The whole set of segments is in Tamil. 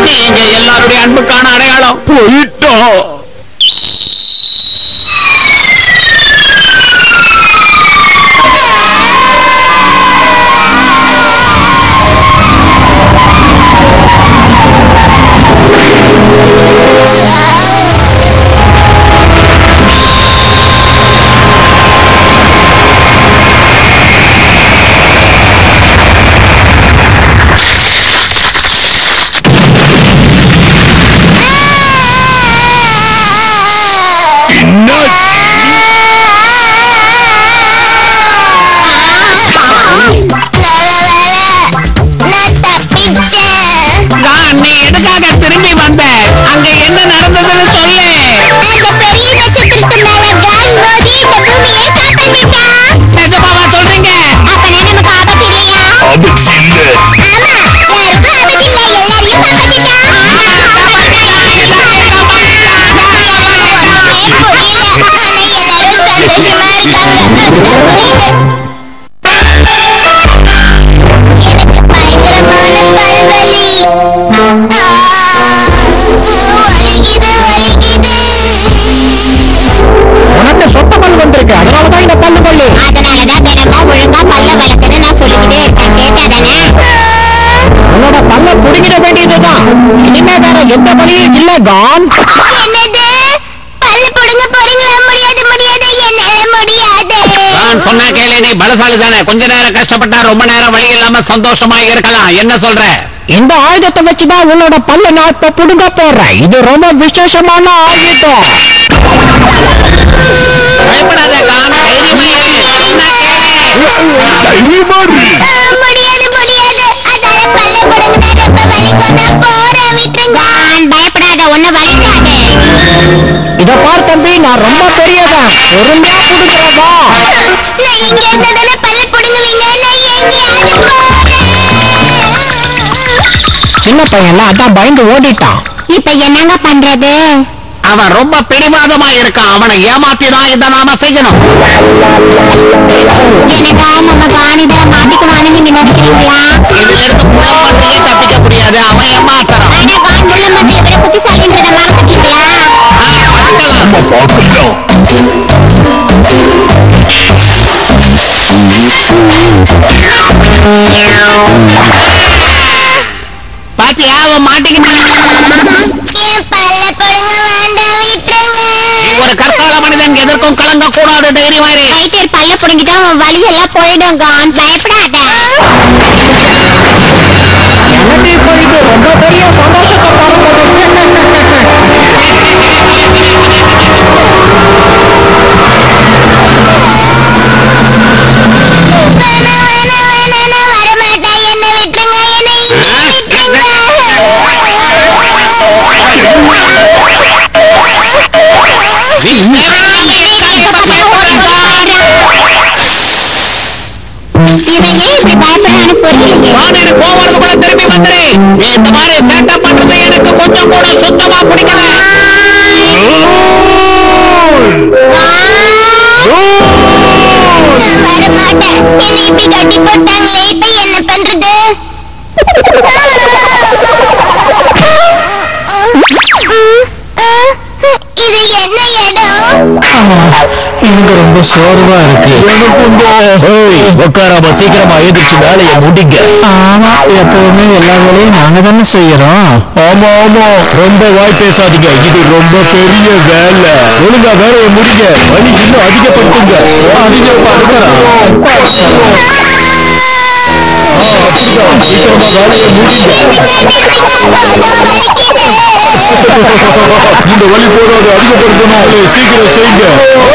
நீங்க எல்லாருடைய அன்புக்கான அடையாளம் போயிட்டோம் நான் நீ எதுக்காக திரும்பி வந்த அங்க என்ன நடந்ததுன்னு சொல்லு நிஜமாவா சொல்றீங்க ஆபத்து இல்ல உனக்கு சொத்த பல் வந்திருக்கு அதனாலதான் இந்த பல்லு பல்லு உன்னோட பல்ல புடுங்கிட வேண்டியதுதான் இனிமே வேற எந்த வழியும் இல்ல கான் நான் சொன்னா கேளு நீ பலசாலி தானே கொஞ்ச நேரம் கஷ்டப்பட்டா ரொம்ப நேரம் வழி இல்லாம சந்தோஷமா இருக்கலாம் என்ன சொல்ற இந்த ஆயுதத்தை வச்சுதான் உன்னோட பல்ல நான் இப்ப புடுங்க போறேன் இது ரொம்ப விசேஷமான ஆயுதம் பயப்படாத கான் தைரியமா இரு. சொன்னா கேளு. தைரியமா இரு. பயப்படாத ஒன்ன வலிக்காதே இத பார் தம்பி நான் ரொம்ப பெரியவன் பொறுமையா புடுங்கிறவா நான் இங்க இருந்ததானே பல்ல புடுங்குவீங்க சின்ன பையன்ல அதான் பயந்து ஓடிட்டான் இப்ப என்னங்க பண்றது அவன் ரொம்ப பிடிவாதமா இருக்கான் அவனை ஏமாத்தி தான் இதை நாம செய்யணும் எனக்கா நம்ம காணித மாட்டிக்குவான்னு நீங்க நினைக்கிறீங்களா இதுல இருந்து புலம்பன்றியே தப்பிக்க முடியாது அவன் ஏமாத்துறான் ஆனா கான் முள்ள மாதிரி விட புத்திசாலின்றத மறந்துட்டீங்களா ஆ, பார்க்கலாம். நம்ம பார்க்கலாம் பாத்தியா அவன் மாட்டிக்கிட்டான் என் பல்ல கொடுங்க வேண்டாம் விட்டுருங்க நீ ஒரு கற்கால மனிதன் எதற்கும் கலங்க கூடாது தைரியமா இரு ரைட்டர் பல்ல புடுங்கிட்டா உன் வலி எல்லாம் போயிடும் கான் பயப்படாத எனக்கு இப்போ இது ரொம்ப பெரிய சந்தோஷத்தை தரப்போகுது வேணாம் வேணாம் வேணாம் நான் வரமாட்டேன் என்ன விட்டுருங்க என்னை இங்கே விட்டுருங்க நீ தேவையில்லாம இருக்காதே, இப்ப பயப்படுறான். இவன் ஏன் இப்படி பயப்படுறான்னு புரியலையே நான் எனக்கு கோவம் வரதுக்குள்ள திரும்பி வந்துரு நீ இந்த மாதிரி சேட்டை பண்றது எனக்கு கொஞ்சம் கூட சுத்தமா பிடிக்கல நான் வரமாட்டேன் என்னை இப்படி கட்டி போட்டாங்களே இப்ப என்ன பண்றது இது என்ன இடம் எனக்கு ரொம்ப சோர்வா இருக்கு உட்காராம சீக்கிரமா எழுந்திரிச்சு வேலையை முடிங்க ஆமா எப்பவுமே எல்லா வேலையும் நாங்க தானே செய்யறோம் ஆமா ஆமா ரொம்ப வாய் பேசாதீங்க இது ரொம்ப பெரிய வேலை ஒழுங்கா வேலையை முடிங்க வலி இன்னும் அதிகப்படுத்துங்க அதிகப்படுத்துறா சீக்கிரமா வேலையை முடிங்க இந்த வலி போடாது அதிகப்படுத்தணும் சீக்கிரம் செய்யுங்க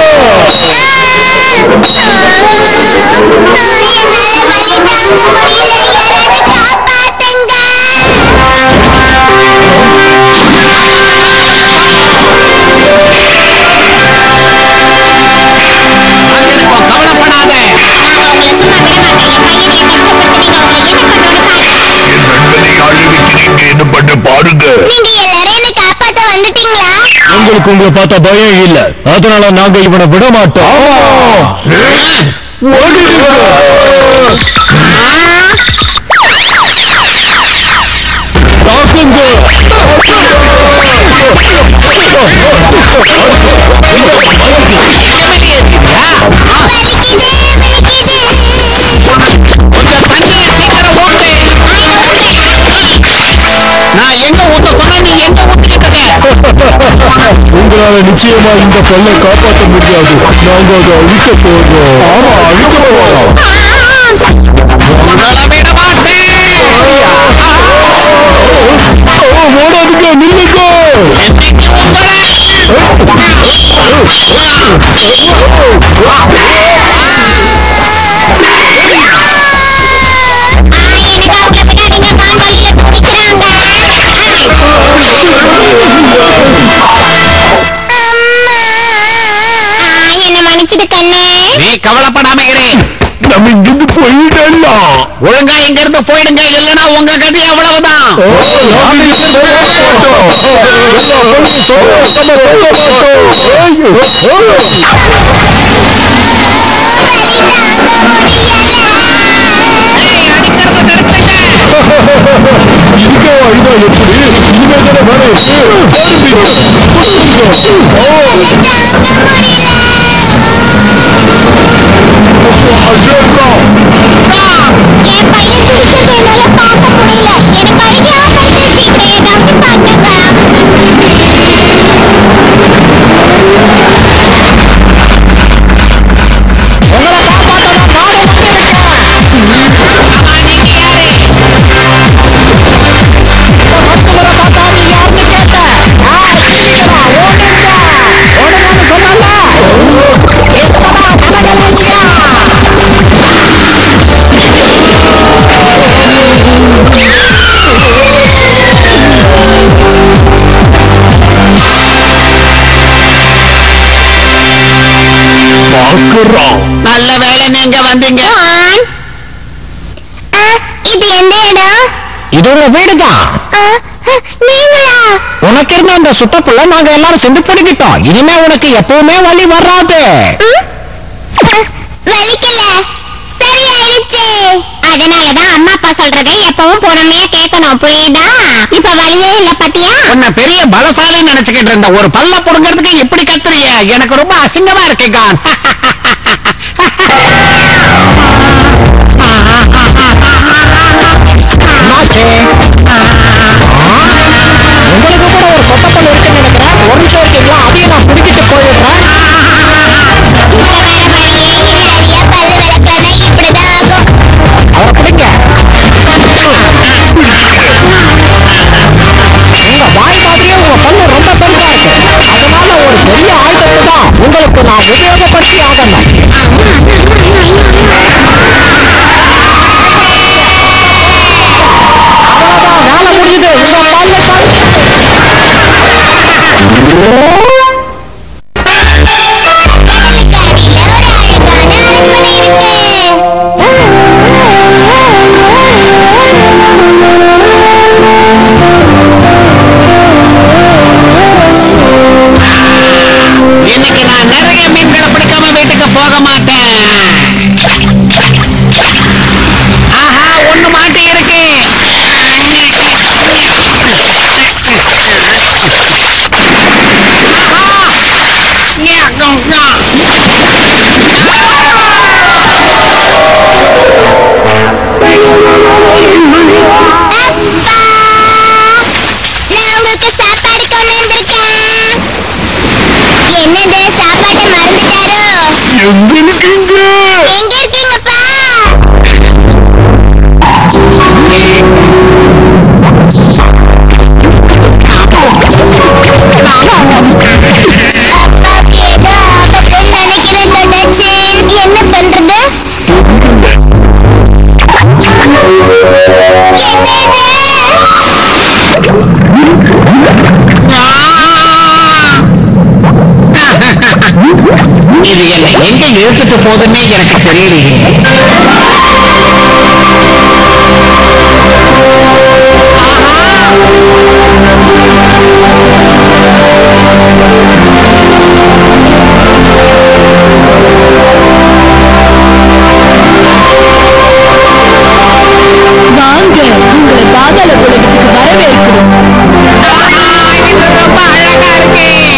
வந்திருக்கோம், கவலைப்படாத நண்பனை அழிவிக்கிறீங்க என்ன பண்ண பாருங்க உங்களுக்கு உங்களை பார்த்தா பயம் இல்ல அதனால நாங்க இவனை விட மாட்டோம் ஓடிடுங்க. தாக்குங்க கொஞ்சம் தண்ணியை சீக்கிரம் ஊத்து. நான் எங்க ஊத்த சொன்னா நீ எங்க ஊத்திக்கிட்டு இருக்க உங்களால நிச்சயமா இந்த பல்லை காப்பாற்ற முடியாது நாங்க அதை அழிக்க போறோம் ஆமா அழிக்க போறோம் உங்களை விட மாட்டேன் ஓடாதுங்க நில்லுங்க என்னைக்கு உங்களை எனக்கு அவங்க விடாதீங்க பால்வழியில துடிக்கிறாங்க என்ன மன்னிச்சிடு கண்ணே நீ கவலைப்படாம இரு நம்ம இங்கிருந்து போயிடலாம் ஒழுங்கா இங்க இருந்து போயிடுங்க இல்லனா உங்க கதி அவ்வளவுதான் ஏய், அடிக்கிறத நிறுத்துங்க. இதுக்கே அழுதா எப்படி இனிமே தானே வேலை இருக்கு ஆரம்பிங்க. அடடா. என் பையன் குடிக்கிறது என்னால பார்க்க முடியல எனக்கு அழுகையா வருது சீக்கிரம் ஏதாவது பண்ணுங்க ஆமா, நீங்க யாரு? பார்க்கறான் நல்ல வேலை நீங்க வந்தீங்க இது எந்த இடம் இது உங்க வீடுதான் ஆ, ஆ, நீங்களா உனக்கு இருந்த அந்த சுத்தப்புள்ள நாங்க எல்லாரும் சென்று பிடிக்கிட்டோம் இனிமே உனக்கு எப்பவுமே வழி வராது ம்? ஆ, வலிக்கல சரியாயிடுச்சு அதனாலதான் அம்மா அப்பா சொல்றதை எப்பவும் பொறுமையா கேட்கணும் புரியுதா இப்ப வழியே இல்ல பாத்தியா உன்னை பெரிய பலசாலின்னு நினைச்சுக்கிட்டு இருந்த ஒரு பல்ல புடுங்கிறதுக்கு இப்படி கத்துறிய எனக்கு ரொம்ப அசிங்கமா இருக்கு கான் என்னாச்சு உங்களுக்கு கூட ஒரு சொத்தப்பல் இருக்குன்னு நினைக்கிறேன் ஒரு நிமிஷம் இருக்கீங்களா அதையும் நான் பிடிக்கிட்டு போயிடுறேன் இப்ப வேற வழியே இல்ல சரியா பல்லு விளக்காத இப்படிதான் ஆகும் அவரை பிடிங்க உங்க வாய் மாதிரியே உங்க பல்லு ரொம்ப பெருசா இருக்கு அதனால ஒரு பெரிய ஆயுதத்தை தான் உங்களுக்கு நான் உபயோகப்படுத்தி ஆகணும் அவ்வளவுதான் வேலை முடியுது உங்க பல்லு பல்லு கடலுக்கடியில ஒரு அழகான அரண்மனை இன்னைக்கு நான் நிறைய மீன்களை பிடிக்காம வீட்டுக்கு போக மாட்டேன் ஆஹா ஒண்ணு மாட்டி இருக்கு அப்பா நான் உங்களுக்கு சாப்பாடு கொண்டு வந்திருக்கேன் என்னது சாப்பாட்டை மறந்துட்டாரோ எங்க இருக்கீங்க எங்க இருக்கீங்கப்பா அப்பாவுக்கு ஏதோ ஆபத்துன்னு நினைக்கிறேன் தங்கச்சி என்ன பண்றது என்னது இது என்னை எங்க இழுத்துட்டு போகுதுன்னே எனக்கு தெரியலையே வாங்க உங்களை பாதாள உலகத்துக்கு வரவேற்கிறோம் ஆ, இது ரொம்ப அழகா இருக்கு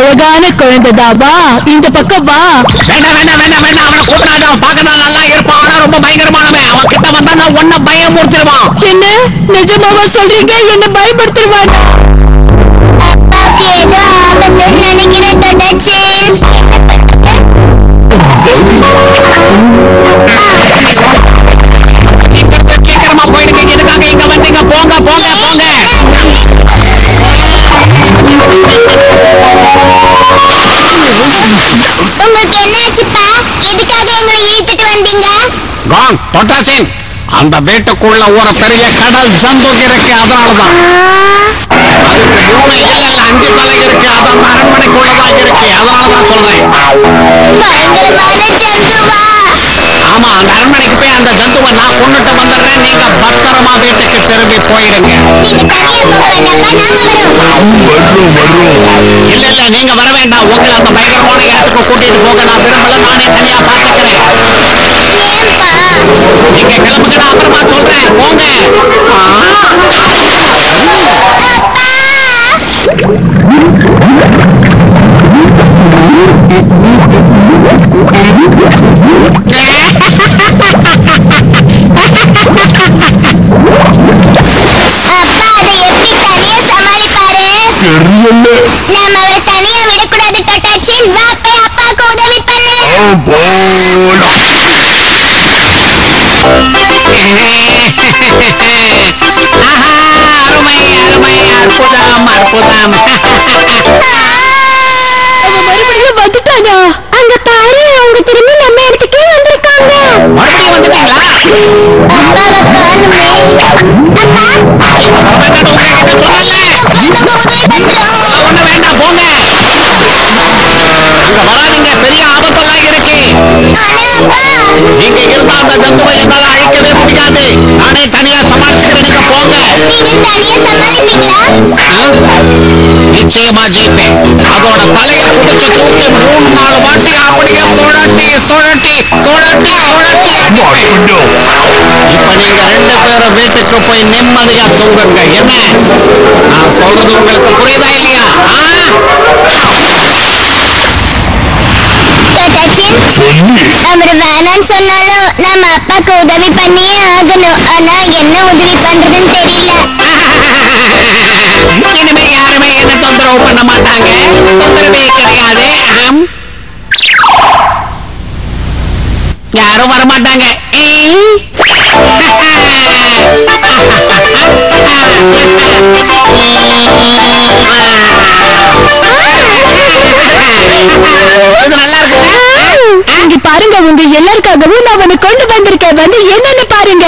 அழகான குழந்தைதான் வா இந்த பக்கம் வா வேண்டாம் வேண்டாம் வேண்டாம் வேண்டாம் அவனை கூப்பிடாத அவன் பார்க்க தான் நல்லா இருப்பான் ஆனா ரொம்ப பயங்கரமானவன் அவன் கிட்ட வந்தா நான் ஒன்ன பயமுறுத்திடுவான் என்ன நிஜமாவா சொல்றீங்க என்ன பயப்படுத்திடுவாங்க அப்பாவுக்கு ஏதோ ஆபத்துன்னு நினைக்கிறேன் தட்டாச்சி இங்க சீக்கிரமா போயிடுங்க எதுக்காக இங்க வந்தீங்க போங்க போங்க போங்க உங்களுக்கு என்னாச்சுப்பா எதுக்காக எங்களை இழுத்துட்டு வந்தீங்க கான் தொட்டாச்சின் அந்த வீட்டுக்குள்ள ஒரு பெரிய கடல் ஜந்து இருக்கு அதனாலதான் அதுக்கு மூணு இல்ல இல்ல அஞ்சு தலை இருக்கு அது அந்த அரண்மனைக்குள்ளதான் இருக்கு அதனாலதான் சொல்றேன் பயங்கரமான ஜந்துவா ஆமா அந்த அரண்மனைக்கு போய் அந்த ஜந்துவை நான் கொண்டுட்டு வந்துடுறேன் நீங்க பத்திரமா வீட்டுக்கு திரும்பி போயிடுங்க நீங்க தனியா போக வேண்டாம்ப்பா நாங்க வரோம் வர்றோம் வர்றோம் இல்ல இல்ல நீங்க வர வேண்டாம் உங்களை அந்த பயங்கரமான இடத்துக்கு கூட்டிட்டு போக நான் விரும்பல நானே தனியா பாத்துக்கிறேன் ஏன்பா நீங்க கிளம்புங்க நான் அப்புறமா சொல்றேன் போங்க அப்பா அதை எப்படி தனியா சமாளிப்பாரு தெரியல நாம அவரை தனியா விடக்கூடாது தட்டாச்சின் வா போய் அப்பாவுக்கு உதவி பண்ணு போலாம் ஆஹா, அருமை அருமை அற்புதம் அற்புதம் மறுபடியும் வந்துட்டானா அங்க பாரு அவங்க திரும்பி நம்ம இடத்துக்கே வந்திருக்காங்க மறுபடியும் வந்துட்டீங்களா அப்பாவை காணுமே அப்பா வரவேண்டாம் உங்ககிட்ட சொல்லல நம்ம உதவி பண்றோம் ஒண்ணு வேண்டாம் போங்க அங்க வராதீங்க பெரிய ஆபத்தெல்லாம் இருக்கு ஆனா அப்பா நீங்க இருந்தா அந்த ஜந்துவை என்னால அழிக்கவே முடியாது நானே தனியா சமாளிச்சுக்கிறேன் நீங்க போங்க நீங்க தனியா சமாளிப்பீங்களா ஆ? நிச்சயமா ஜெயிப்பேன் அதோட தலைய புடிச்சு தூக்கி மூணு நாலு வாட்டி அப்படியே சுழட்டி சுழட்டி சுழட்டி சுழட்டி அடிப்பேன். இப்ப நீங்க ரெண்டு பேரும் வீட்டுக்கு போய் நிம்மதியா தூங்குங்க என்ன நான் சொல்றது உங்களுக்கு புரியுதா இல்லையா ஆ? தட்டாச்சின் சொல்லி அவரு வேணாம்னு சொன்னாலும் நாம அப்பாக்கு உதவி பண்ணியே ஆகணும் ஆனா என்ன உதவி பண்றதுன்னு தெரியல இனிமே யாருமே என்ன தொந்தரவு பண்ண மாட்டாங்க தொந்தரவே கிடையாது ஆம். யாரும் வர மாட்டாங்க இது நல்லா இருக்குல்ல இங்க பாருங்க உங்க எல்லாருக்காகவும் நான் உன்னை கொண்டு வந்திருக்கேன் வந்து என்னன்னு பாருங்க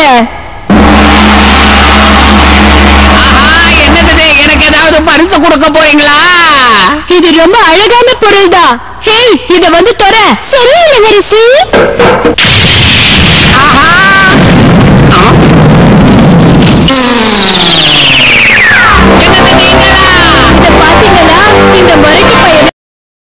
ஆஹா என்னது எனக்கு ஏதாவது பரிசு கொடுக்க போறீங்களா இது ரொம்ப அழகான பொருள் தான் ஹே இத வந்து தொற சரி இளவரசி